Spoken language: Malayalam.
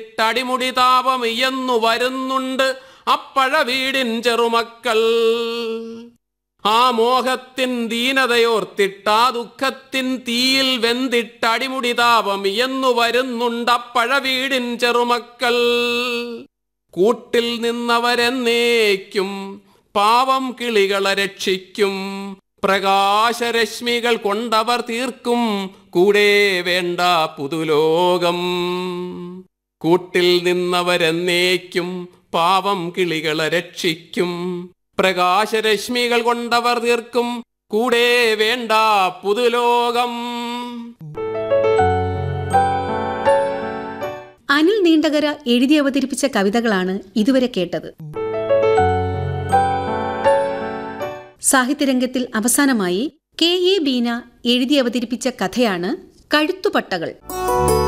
തടിമുടി താപമിയന്നു വരുന്നുണ്ട് അപ്പഴ വീടിൻ ചെറുമക്കൾ ആ മോഹത്തിൻ ദീനതയോർത്തിട്ടാ ദുഃഖത്തിൻ തീയിൽ വെന്തിട്ടടിമുടി താപമിയന്നു വരുന്നുണ്ടപ്പഴ വീടിൻ ചെറുമക്കൾ കൂട്ടിൽ നിന്നവരെന്നേക്കും പാവം കിളികളെ രക്ഷിക്കും പ്രകാശരശ്മികൾ കൊണ്ടവർ തീർക്കും കൂടെ വേണ്ട പുതുലോകം കൂട്ടിൽ നിന്നവരെന്നേക്കും പാവം കിളികളെ രക്ഷിക്കും പ്രകാശരശ്മികൾ കൊണ്ടവർ തീർക്കും കൂടെ വേണ്ട പുതുലോകം അനിൽ നീണ്ടകര എഴുതി അവതരിപ്പിച്ച കവിതകളാണ് ഇതുവരെ കേട്ടത് സാഹിത്യരംഗത്തിൽ അവസാനമായി കെ എ ബീന എഴുതി അവതരിപ്പിച്ച കഥയാണ് കഴുത്തുപട്ടകൾ